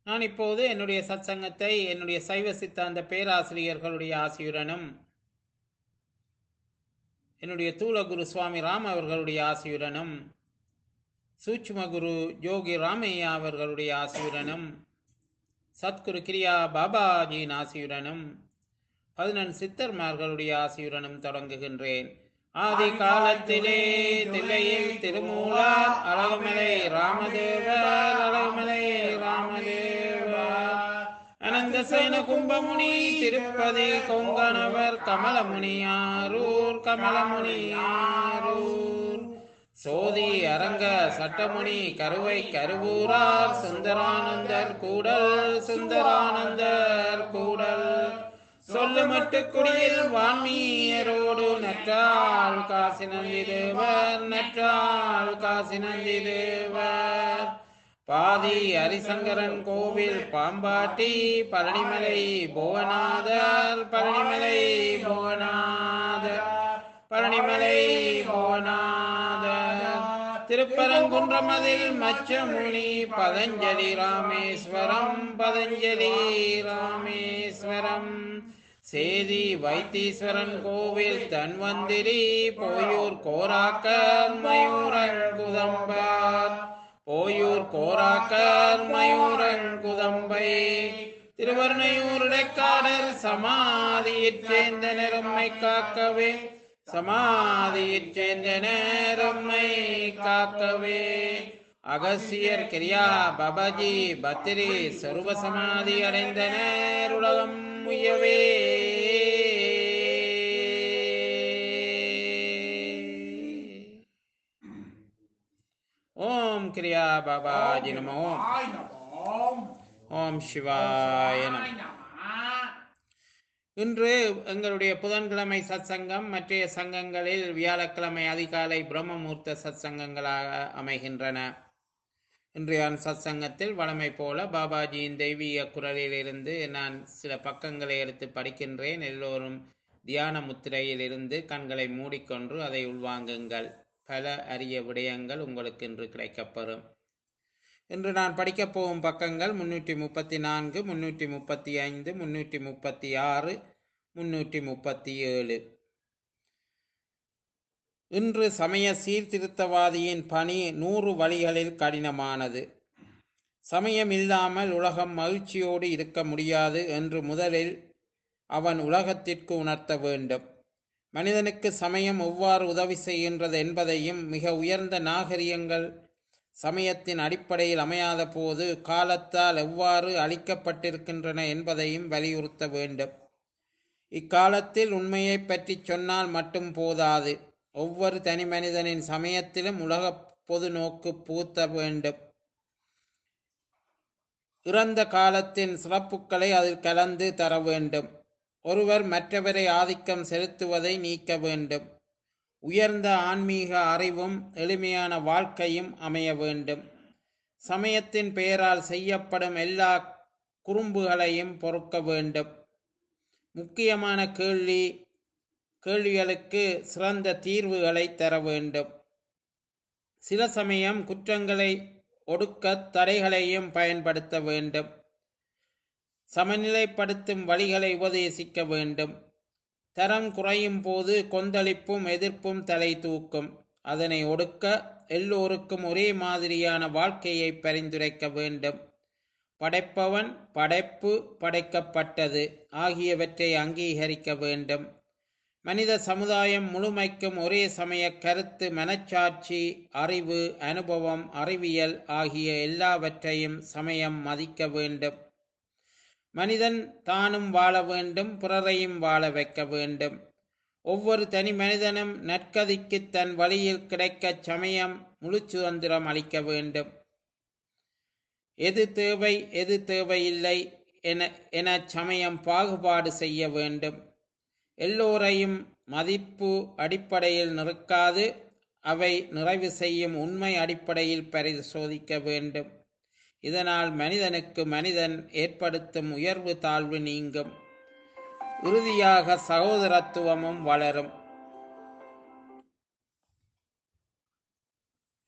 நான் இப்போது என்னுடைய சத்சங்கத்தை என்னுடைய சைவ சித்தாந்த பேராசிரியர்களுடைய ஆசியுடனும் என்னுடைய தூலகுரு சுவாமி ராம் அவர்களுடைய ஆசியுடனும் சூட்சும குரு யோகி ராமையா அவர்களுடைய ஆசியுடனும் சத்குரு கிரியா பாபாஜியின் ஆசியுடனும் பதினெண் சித்தர்மார்களுடைய ஆசியுடனும் தொடங்குகின்றேன் ஆதி காலத்திலே தில்லையில் திருமூலார் அழகுமலை ராமதேவர் அழகுமலை ராமதேவர் அனந்தசேன கும்பமுனி திருப்பதி கொங்கணவர் கமலமுனியாரூர் கமலமுனியாரூர் சோதி அரங்க சட்டமுனி கருவை கருவூரார் சுந்தரானந்தர் கூடல் சுந்தரானந்தர் கூடல் சொல்லுமட்டு குடியில் வான்மீயரோடு நற்றாள் காசி நந்தி தேவர் நற்றாள் காசி நந்தி தேவர் பாதி ஹரிசங்கரன் கோவில் பாம்பாட்டி பழனிமலை புவனாதர் பழனிமலை புவனாதர் பழனிமலை புவனாதர் திருப்பரங்குன்றமதில் மச்சமுனி பதஞ்சலி ராமேஸ்வரம் பதஞ்சலி ராமேஸ்வரம் சேதி வைத்தீஸ்வரன் கோவில் தன்வந்திரி போயூர் கோராக்கர் மயூரன் குதம்பார் போயூர் கோராக்கர் மயூரன் குதம்பை திருவர்ணையூர் இடைக்காடர் சமாதியிற் சேர்ந்த நெரும்மை காக்கவே சமாதியிற் சேர்ந்த நேரம்மை காக்கவே அகசியர் கிரியா பபாஜி பத்திரி சர்வ சமாதி அடைந்தனர் உலகம் உயவே ஓம் கிரியா பாபாஜி நமோ ஆய் நமோம். ஓம் சிவாய நம ஆய் நம. இன்று எங்களுடைய புதன்கிழமை சத்சங்கம் மற்றைய சங்கங்களில் வியாழக்கிழமை அதிகாலை பிரம்மமூர்த்த சத்சங்கங்களாக அமைகின்றன இன்றைய சத்சங்கத்தில் வழமை போல பாபாஜியின் தெய்வீக குரலிலிருந்து நான் சில பக்கங்களை எடுத்து படிக்கின்றேன் எல்லோரும் தியான முத்திரையில் இருந்து கண்களை மூடிக்கொண்டு அதை உள்வாங்குங்கள் பல அரிய விடயங்கள் உங்களுக்கு இன்று கிடைக்கப்பெறும் இன்று நான் படிக்கப் போகும் பக்கங்கள் முன்னூற்றி முப்பத்தி நான்கு முன்னூற்றி முப்பத்தி ஐந்து முன்னூற்றி முப்பத்தி ஆறு முன்னூற்றி முப்பத்தி ஏழு இன்று சமய சீர்திருத்தவாதியின் பணி நூறு வழிகளில் கடினமானது சமயம் இல்லாமல் உலகம் மகிழ்ச்சியோடு இருக்க முடியாது என்று முதலில் அவன் உலகத்திற்கு உணர்த்த வேண்டும் மனிதனுக்கு சமயம் எவ்வாறு உதவி செய்கின்றது என்பதையும் மிக உயர்ந்த நாகரிகங்கள் சமயத்தின் அடிப்படையில் அமையாத போது காலத்தால் எவ்வாறு அளிக்கப்பட்டிருக்கின்றன என்பதையும் வலியுறுத்த வேண்டும் இக்காலத்தில் உண்மையை பற்றி சொன்னால் மட்டும் போதாது ஒவ்வொரு தனி மனிதனின் சமயத்திலும் உலக பொது நோக்கு பூத்த வேண்டும் இறந்த காலத்தின் சிறப்புகளை அதில் கலந்து தர வேண்டும் ஒருவர் மற்றவரை ஆதிக்கம் செலுத்துவதை நீக்க வேண்டும் உயர்ந்த ஆன்மீக அறிவும் எளிமையான வாழ்க்கையும் அமைய வேண்டும் சமயத்தின் பெயரால் செய்யப்படும் எல்லா குறும்புகளையும் பொறுக்க வேண்டும் முக்கியமான கேள்வி கேள்விகளுக்கு சிறந்த தீர்வுகளை தர வேண்டும் சில சமயம் குற்றங்களை ஒடுக்க தடைகளையும் பயன்படுத்த வேண்டும் சமநிலைப்படுத்தும் வழிகளை உபதேசிக்க வேண்டும் தரம் குறையும் போது கொந்தளிப்பும் எதிர்ப்பும் தலை தூக்கும் அதனை ஒடுக்க எல்லோருக்கும் ஒரே மாதிரியான வாழ்க்கையை பரிந்துரைக்க வேண்டும் படைப்பவன் படைப்பு படைக்கப்பட்டது ஆகியவற்றை அங்கீகரிக்க வேண்டும் மனித சமுதாயம் முழுமைக்கும் ஒரே சமய கருத்து மனச்சாட்சி அறிவு அனுபவம் அறிவியல் ஆகிய எல்லாவற்றையும் சமயம் மதிக்க வேண்டும் மனிதன் தானும் வாழ வேண்டும் பிறரையும் வாழ வைக்க வேண்டும் ஒவ்வொரு தனி மனிதனும் நற்கதிக்கு தன் வழியில் கிடைக்கச் சமயம் முழு சுதந்திரம் அளிக்க வேண்டும் எது தேவை எது தேவையில்லை என என சமயம் பாகுபாடு செய்ய வேண்டும் எல்லோரையும் மதிப்பு அடிப்படையில் நிற்காது அவை நிறைவு செய்யும் உண்மை அடிப்படையில் பரிசோதிக்க வேண்டும் இதனால் மனிதனுக்கு மனிதன் ஏற்படுத்தும் உயர்வு தாழ்வு நீங்கும் இறுதியாக சகோதரத்துவமும் வளரும்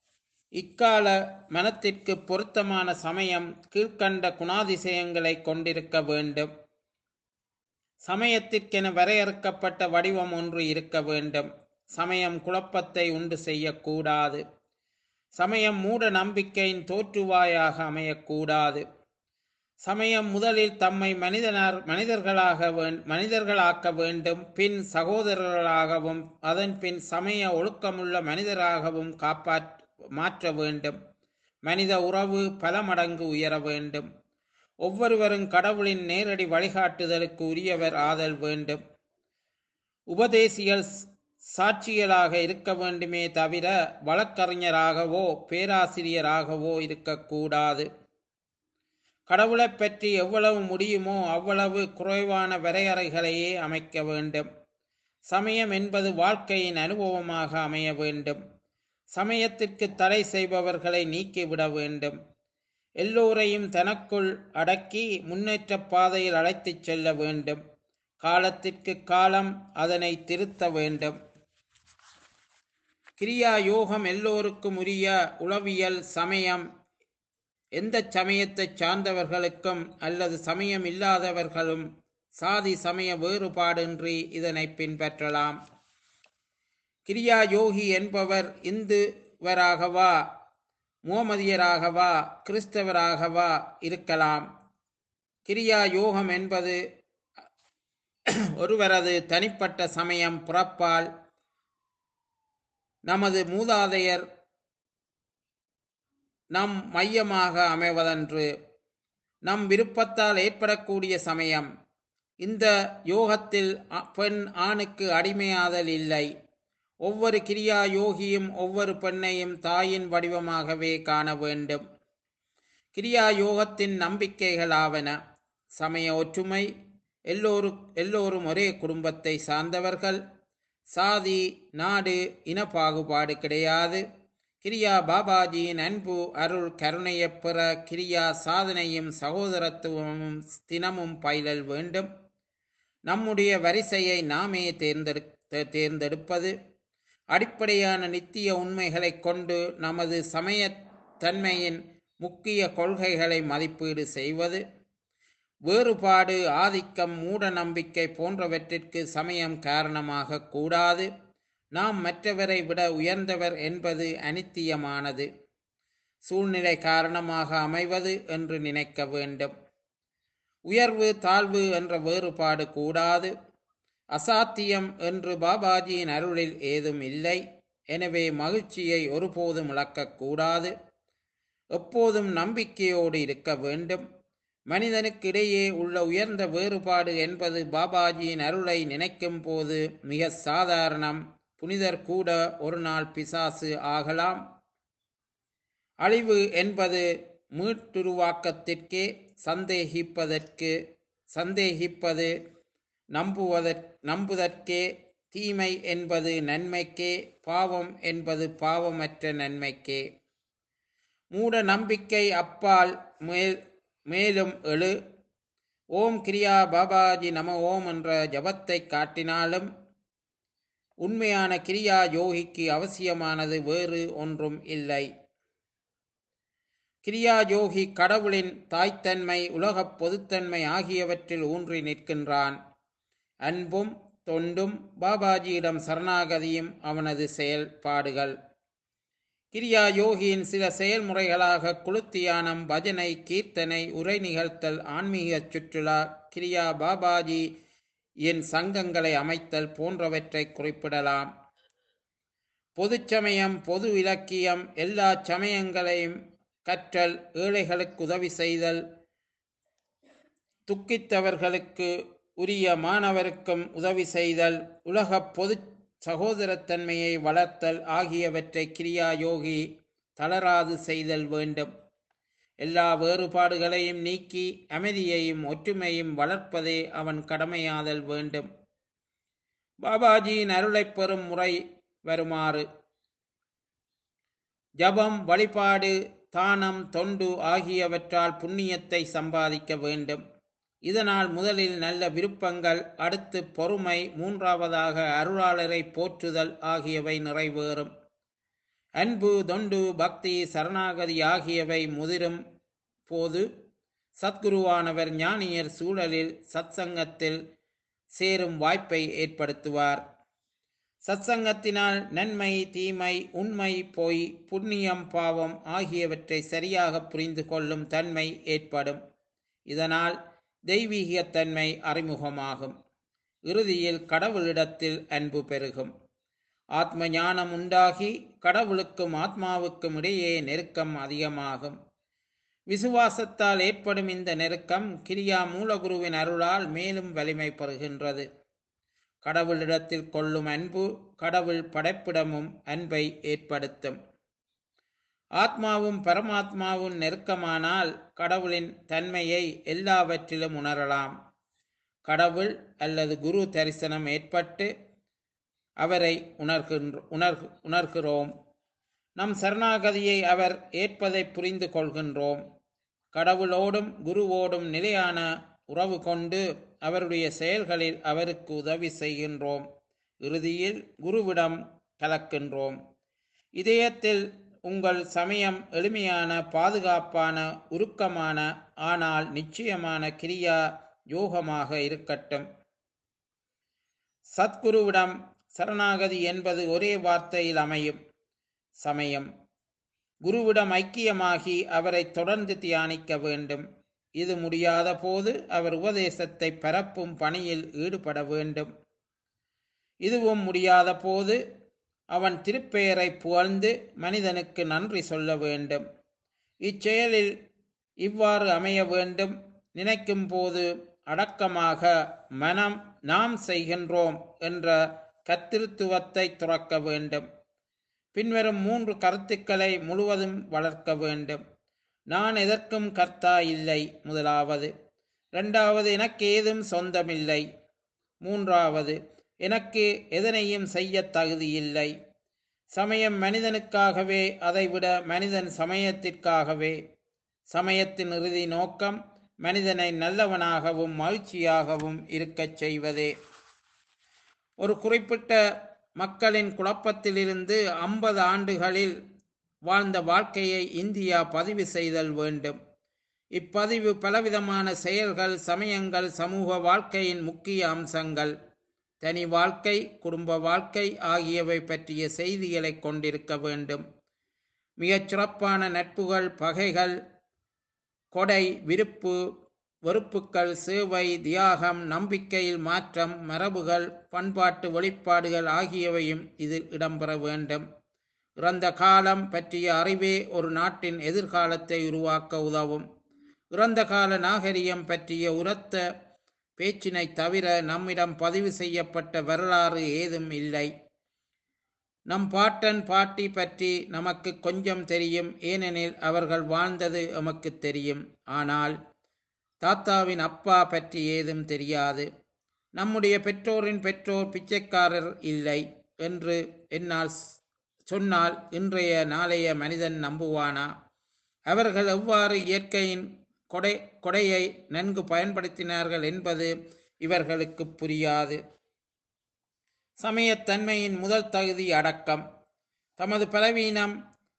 இக்கால மனத்திற்கு பொருத்தமான சமயம் கீழ்க்கண்ட குணாதிசயங்களை கொண்டிருக்க வேண்டும் சமயத்திற்கென வரையறுக்கப்பட்ட வடிவம் ஒன்று இருக்க வேண்டும் சமயம் குழப்பத்தை உண்டு செய்யக்கூடாது சமயம் மூட நம்பிக்கையின் தோற்றுவாயாக அமையக்கூடாது சமயம் முதலில் தம்மை மனிதனார் மனிதர்களாக வேண் மனிதர்களாக்க வேண்டும் பின் சகோதரர்களாகவும் அதன் பின் சமய ஒழுக்கமுள்ள மனிதராகவும் காப்பாற்ற மாற்ற வேண்டும் மனித உறவு பல மடங்கு உயர வேண்டும் ஒவ்வொருவரும் கடவுளின் நேரடி வழிகாட்டுதலுக்கு உரியவர் ஆதல் வேண்டும் உபதேசிகள் சாட்சிகளாக இருக்க வேண்டுமே தவிர வழக்கறிஞராகவோ பேராசிரியராகவோ இருக்கக்கூடாது கடவுளைப் பற்றி எவ்வளவு முடியுமோ அவ்வளவு குறைவான வரையறைகளையே அமைக்க வேண்டும் சமயம் என்பது வாழ்க்கையின் அனுபவமாக அமைய வேண்டும் சமயத்திற்கு தடை செய்பவர்களை நீக்கிவிட வேண்டும் எல்லோரையும் தனக்குள் அடக்கி முன்னேற்ற பாதையில் அழைத்துச் செல்ல வேண்டும் காலத்திற்கு காலம் அதனை திருத்த வேண்டும் கிரியா யோகம் எல்லோருக்கும் உரிய உளவியல் சமயம் எந்த சமயத்தை சார்ந்தவர்களுக்கும் அல்லது சமயம் இல்லாதவர்களும் சாதி சமய வேறுபாடின்றி இதனை பின்பற்றலாம் கிரியா யோகி என்பவர் இந்துவராகவா முகமதியராகவா கிறிஸ்தவராகவா இருக்கலாம் கிரியா யோகம் என்பது ஒருவரது தனிப்பட்ட சமயம் புறப்பால் நமது மூதாதையர் நம் மையமாக அமைவதன்று நம் விருப்பத்தால் ஏற்படக்கூடிய சமயம் இந்த யோகத்தில் பெண் ஆணுக்கு அடிமையாதல் இல்லை ஒவ்வொரு கிரியா யோகியும் ஒவ்வொரு பெண்ணையும் தாயின் வடிவமாகவே காண வேண்டும் கிரியா யோகத்தின் நம்பிக்கைகளாவன சமய ஒற்றுமை எல்லோரு எல்லோரும் ஒரே குடும்பத்தை சார்ந்தவர்கள் சாதி நாடு இன பாகுபாடு கிடையாது கிரியா பாபாஜியின் அன்பு அருள் கருணையைப் பெற கிரியா சாதனையும் சகோதரத்துவமும் தினமும் பயிலல் வேண்டும் நம்முடைய வரிசையை நாமே தேர்ந்தெடு தேர்ந்தெடுப்பது அடிப்படையான நித்திய உண்மைகளைக் கொண்டு நமது சமயத்தன்மையின் முக்கிய கொள்கைகளை மதிப்பீடு செய்வது வேறுபாடு ஆதிக்கம் மூட நம்பிக்கை போன்றவற்றிற்கு சமயம் காரணமாக கூடாது நாம் மற்றவரை விட உயர்ந்தவர் என்பது அனித்தியமானது சூழ்நிலை காரணமாக அமைவது என்று நினைக்க வேண்டும் உயர்வு தாழ்வு என்ற வேறுபாடு கூடாது அசாத்தியம் என்று பாபாஜியின் அருளில் ஏதும் இல்லை எனவே மகிழ்ச்சியை ஒருபோதும் இழக்கக்கூடாது எப்போதும் நம்பிக்கையோடு இருக்க வேண்டும் மனிதனுக்கிடையே உள்ள உயர்ந்த வேறுபாடு என்பது பாபாஜியின் அருளை நினைக்கும் போது மிக சாதாரணம் புனிதர் கூட ஒரு நாள் பிசாசு ஆகலாம் அழிவு என்பது மீட்டுருவாக்கத்திற்கே சந்தேகிப்பதற்கு சந்தேகிப்பது நம்புவதற் நம்புதற்கே தீமை என்பது நன்மைக்கே பாவம் என்பது பாவமற்ற நன்மைக்கே மூட நம்பிக்கை அப்பால் மேல் மேலும் எழு ஓம் கிரியா பாபாஜி நம ஓம் என்ற ஜபத்தை காட்டினாலும் உண்மையான கிரியா யோகிக்கு அவசியமானது வேறு ஒன்றும் இல்லை கிரியா யோகி கடவுளின் தாய்த்தன்மை உலகப் பொதுத்தன்மை ஆகியவற்றில் ஊன்றி நிற்கின்றான் அன்பும் தொண்டும் பாபாஜியிடம் சரணாகதியும் அவனது செயல்பாடுகள் கிரியா யோகியின் சில செயல்முறைகளாக குளுத்தியானம் பஜனை கீர்த்தனை உரை நிகழ்த்தல் ஆன்மீக சுற்றுலா கிரியா பாபாஜி என் சங்கங்களை அமைத்தல் போன்றவற்றை குறிப்பிடலாம் பொது சமயம் பொது இலக்கியம் எல்லா சமயங்களையும் கற்றல் ஏழைகளுக்கு உதவி செய்தல் துக்கித்தவர்களுக்கு உரிய மாணவருக்கும் உதவி செய்தல் உலக பொது சகோதரத்தன்மையை வளர்த்தல் ஆகியவற்றை கிரியா யோகி தளராது செய்தல் வேண்டும் எல்லா வேறுபாடுகளையும் நீக்கி அமைதியையும் ஒற்றுமையும் வளர்ப்பதே அவன் கடமையாதல் வேண்டும் பாபாஜியின் அருளைப் பெறும் முறை வருமாறு ஜபம் வழிபாடு தானம் தொண்டு ஆகியவற்றால் புண்ணியத்தை சம்பாதிக்க வேண்டும் இதனால் முதலில் நல்ல விருப்பங்கள் அடுத்து பொறுமை மூன்றாவதாக அருளாளரை போற்றுதல் ஆகியவை நிறைவேறும் அன்பு தொண்டு பக்தி சரணாகதி ஆகியவை முதிரும் போது சத்குருவானவர் ஞானியர் சூழலில் சத்சங்கத்தில் சேரும் வாய்ப்பை ஏற்படுத்துவார் சத்சங்கத்தினால் நன்மை தீமை உண்மை பொய் புண்ணியம் பாவம் ஆகியவற்றை சரியாக புரிந்து கொள்ளும் தன்மை ஏற்படும் இதனால் தெய்வீகத்தன்மை அறிமுகமாகும் இறுதியில் கடவுளிடத்தில் அன்பு பெருகும் ஆத்ம ஞானம் உண்டாகி கடவுளுக்கும் ஆத்மாவுக்கும் இடையே நெருக்கம் அதிகமாகும் விசுவாசத்தால் ஏற்படும் இந்த நெருக்கம் கிரியா மூலகுருவின் அருளால் மேலும் வலிமை பெறுகின்றது கடவுளிடத்தில் கொள்ளும் அன்பு கடவுள் படைப்பிடமும் அன்பை ஏற்படுத்தும் ஆத்மாவும் பரமாத்மாவும் நெருக்கமானால் கடவுளின் தன்மையை எல்லாவற்றிலும் உணரலாம் கடவுள் அல்லது குரு தரிசனம் ஏற்பட்டு அவரை உணர்கின்ற உணர் உணர்கிறோம் நம் சரணாகதியை அவர் ஏற்பதை புரிந்து கொள்கின்றோம் கடவுளோடும் குருவோடும் நிலையான உறவு கொண்டு அவருடைய செயல்களில் அவருக்கு உதவி செய்கின்றோம் இறுதியில் குருவிடம் கலக்கின்றோம் இதயத்தில் உங்கள் சமயம் எளிமையான பாதுகாப்பான உருக்கமான ஆனால் நிச்சயமான கிரியா யோகமாக இருக்கட்டும் சத்குருவிடம் சரணாகதி என்பது ஒரே வார்த்தையில் அமையும் சமயம் குருவிடம் ஐக்கியமாகி அவரை தொடர்ந்து தியானிக்க வேண்டும் இது முடியாத போது அவர் உபதேசத்தை பரப்பும் பணியில் ஈடுபட வேண்டும் இதுவும் முடியாத போது அவன் திருப்பெயரை புகழ்ந்து மனிதனுக்கு நன்றி சொல்ல வேண்டும் இச்செயலில் இவ்வாறு அமைய வேண்டும் நினைக்கும் போது அடக்கமாக மனம் நாம் செய்கின்றோம் என்ற கத்திருத்துவத்தை துறக்க வேண்டும் பின்வரும் மூன்று கருத்துக்களை முழுவதும் வளர்க்க வேண்டும் நான் எதற்கும் கர்த்தா இல்லை முதலாவது இரண்டாவது எனக்கு ஏதும் சொந்தமில்லை மூன்றாவது எனக்கு எதனையும் செய்ய தகுதியில்லை சமயம் மனிதனுக்காகவே அதைவிட மனிதன் சமயத்திற்காகவே சமயத்தின் இறுதி நோக்கம் மனிதனை நல்லவனாகவும் மகிழ்ச்சியாகவும் இருக்கச் செய்வதே ஒரு குறிப்பிட்ட மக்களின் குழப்பத்திலிருந்து ஐம்பது ஆண்டுகளில் வாழ்ந்த வாழ்க்கையை இந்தியா பதிவு செய்தல் வேண்டும் இப்பதிவு பலவிதமான செயல்கள் சமயங்கள் சமூக வாழ்க்கையின் முக்கிய அம்சங்கள் தனி வாழ்க்கை குடும்ப வாழ்க்கை ஆகியவை பற்றிய செய்திகளை கொண்டிருக்க வேண்டும் மிகச் சிறப்பான நட்புகள் பகைகள் கொடை விருப்பு வெறுப்புக்கள் சேவை தியாகம் நம்பிக்கையில் மாற்றம் மரபுகள் பண்பாட்டு வெளிப்பாடுகள் ஆகியவையும் இதில் இடம்பெற வேண்டும் இறந்த காலம் பற்றிய அறிவே ஒரு நாட்டின் எதிர்காலத்தை உருவாக்க உதவும் இறந்த கால நாகரிகம் பற்றிய உரத்த பேச்சினை தவிர நம்மிடம் பதிவு செய்யப்பட்ட வரலாறு ஏதும் இல்லை நம் பாட்டன் பாட்டி பற்றி நமக்கு கொஞ்சம் தெரியும் ஏனெனில் அவர்கள் வாழ்ந்தது எமக்கு தெரியும் ஆனால் தாத்தாவின் அப்பா பற்றி ஏதும் தெரியாது நம்முடைய பெற்றோரின் பெற்றோர் பிச்சைக்காரர் இல்லை என்று என்னால் சொன்னால் இன்றைய நாளைய மனிதன் நம்புவானா அவர்கள் எவ்வாறு இயற்கையின் கொடை கொடையை நன்கு பயன்படுத்தினார்கள் என்பது இவர்களுக்கு புரியாது சமயத்தன்மையின் முதல் தகுதி அடக்கம் தமது பலவீனம்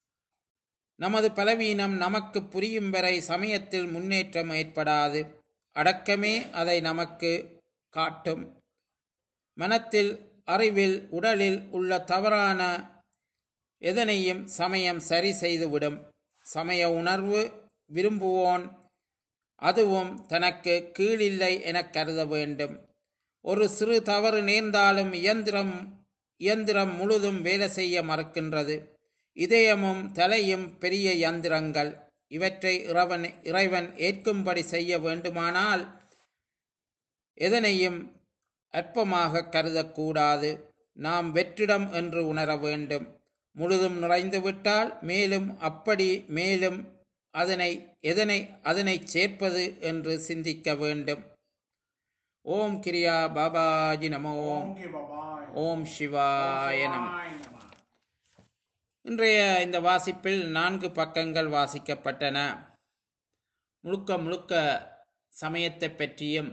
நமது பலவீனம் நமக்கு புரியும் வரை சமயத்தில் முன்னேற்றம் ஏற்படாது அடக்கமே அதை நமக்கு காட்டும் மனத்தில் அறிவில் உடலில் உள்ள தவறான எதனையும் சமயம் சரி செய்துவிடும் சமய உணர்வு விரும்புவோன் அதுவும் தனக்கு கீழில்லை எனக் கருத வேண்டும் ஒரு சிறு தவறு நேர்ந்தாலும் இயந்திரம் இயந்திரம் முழுதும் வேலை செய்ய மறுக்கின்றது இதயமும் தலையும் பெரிய யந்திரங்கள் இவற்றை இறைவன் இறைவன் ஏற்கும்படி செய்ய வேண்டுமானால் எதனையும் அற்பமாக கருதக்கூடாது நாம் வெற்றிடம் என்று உணர வேண்டும் முழுதும் நிறைந்துவிட்டால் மேலும் அப்படி மேலும் அதனை எதனை அதனை சேர்ப்பது என்று சிந்திக்க வேண்டும் ஓம் கிரியா பாபாஜி நம ஓம் ஓம் கி பபாய் ஓம் சிவாய நம சிவாய நம. இன்றைய இந்த வாசிப்பில் நான்கு பக்கங்கள் வாசிக்கப்பட்டன முழுக்க முழுக்க சமயத்தை பற்றியும்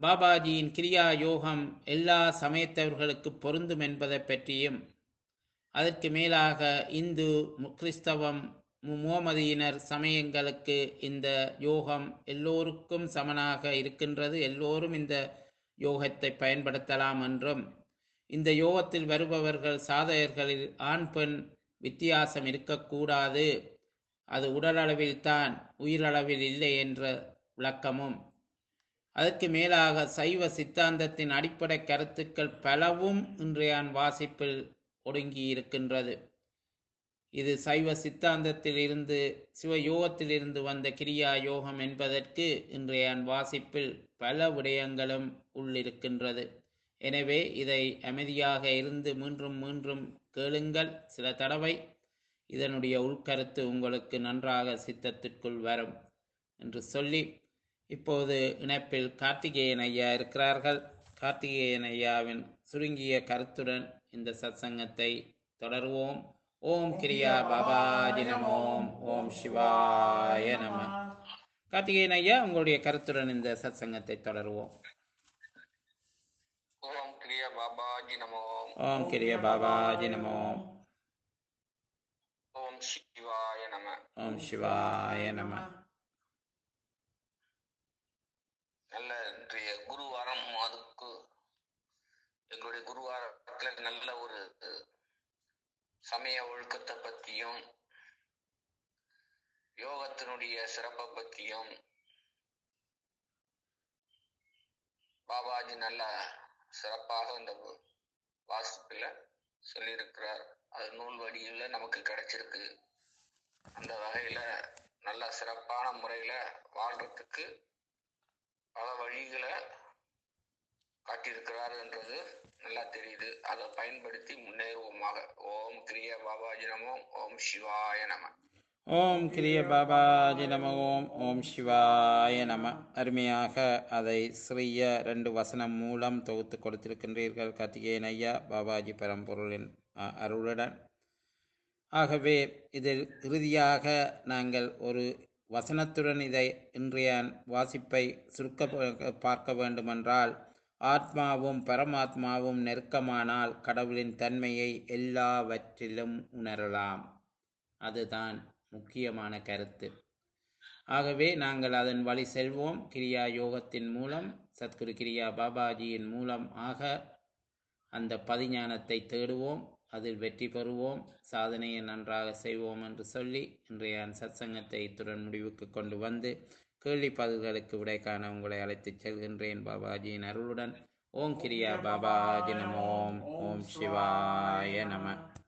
பாபாஜியின் கிரியா யோகம் எல்லா சமயத்தவர்களுக்கு பொருந்தும் என்பதை பற்றியும் அதற்கு மேலாக இந்து மு- கிறிஸ்தவம் மு- முகமதியினர் சமயங்களுக்கு இந்த யோகம் எல்லோருக்கும் சமனாக இருக்கின்றது எல்லோரும் இந்த யோகத்தை பயன்படுத்தலாம் என்றும் இந்த யோகத்தில் வருபவர்கள் சாதகர்களில் ஆண் பெண் வித்தியாசம் இருக்கக்கூடாது அது உடலளவில் தான் உயிரளவில் இல்லை என்ற விளக்கமும் அதற்கு மேலாக சைவ சித்தாந்தத்தின் அடிப்படை கருத்துக்கள் பலவும் இன்றைய வாசிப்பில் ஒடுங்கி இருக்கின்றது இது சைவ சித்தாந்தத்தில் இருந்து சிவயோகத்தில் இருந்து வந்த கிரியா யோகம் என்பதற்கு இன்றைய வாசிப்பில் பல விடயங்களும் உள்ளிருக்கின்றது எனவே இதை அமைதியாக இருந்து மீண்டும் மீண்டும் கேளுங்கள் சில தடவை இதனுடைய உள்கருத்து உங்களுக்கு நன்றாக சித்தத்திற்குள் வரும் என்று சொல்லி இப்போது இணைப்பில் கார்த்திகேயன் ஐயா இருக்கிறார்கள் கார்த்திகேயன் ஐயாவின் சுருங்கிய கருத்துடன் இந்த சத்சங்கத்தை தொடருவோம் ஓம் கிரியா பாபாஜி நமோம் ஓம் சிவாய நம கார்த்திகேயன் ஐயா உங்களுடைய கருத்துடன் இந்த சத்சங்கத்தை தொடருவோம் ஓம் கிரியா பாபாஜி நமோ ஓம் கிரியா பாபாஜி நமோம் ஓம் சிவாய நம ஓம் சிவாய நம நல்ல இன்றைய குருவாரம் அதுக்கு எங்களுடைய குருவாரத்துல நல்ல ஒரு சமய ஒழுக்கத்தை பத்தியும் யோகத்தினுடைய சிறப்பை பத்தியும் பாபாஜி நல்ல சிறப்பாக இந்த வாசிப்பில் சொல்லியிருக்கிறார் அது நூல் வடிவில் நமக்கு கிடைச்சிருக்கு அந்த வகையில நல்ல சிறப்பான முறையில வாழ்றதுக்கு பல வழிகளை காட்டியிருக்கிறார் என்றது நல்லா தெரியுது அதை பயன்படுத்தி முன்னேறுவோமாக ஓம் கிரிய பாபாஜி நமோ ஓம் சிவாய நம ஓம் கிரிய பாபாஜி நம ஓம் ஓம் சிவாய நம அருமையாக அதை சிறிய ரெண்டு வசனம் மூலம் தொகுத்து கொடுத்திருக்கின்றீர்கள் கார்த்திகேயன் ஐயா பாபாஜி பரம்பொருளின் அ, அருளுடன் ஆகவே இதில் இறுதியாக நாங்கள் ஒரு வசனத்துடன் இதை இன்றைய வாசிப்பை சுருக்க ப- பார்க்க வேண்டுமென்றால் ஆத்மாவும் பரமாத்மாவும் நெருக்கமானால் கடவுளின் தன்மையை எல்லாவற்றிலும் உணரலாம் அதுதான் முக்கியமான கருத்து ஆகவே நாங்கள் அதன் வழி செல்வோம் கிரியா யோகத்தின் மூலம் சத்குரு கிரியா பாபாஜியின் மூலம் ஆக அந்த பதிஞானத்தை தேடுவோம் அதில் வெற்றி பெறுவோம் சாதனையை நன்றாக செய்வோம் என்று சொல்லி இன்றைய சத்சங்கத்தை இத்துடன் முடிவுக்கு கொண்டு வந்து கேள்வி பதில்களுக்கு விடை காண உங்களை அழைத்துச் செல்கின்றேன் பாபாஜியின் அருளுடன் ஓம் கிரியா பாபாஜி நமோம் ஓம் சிவாய நம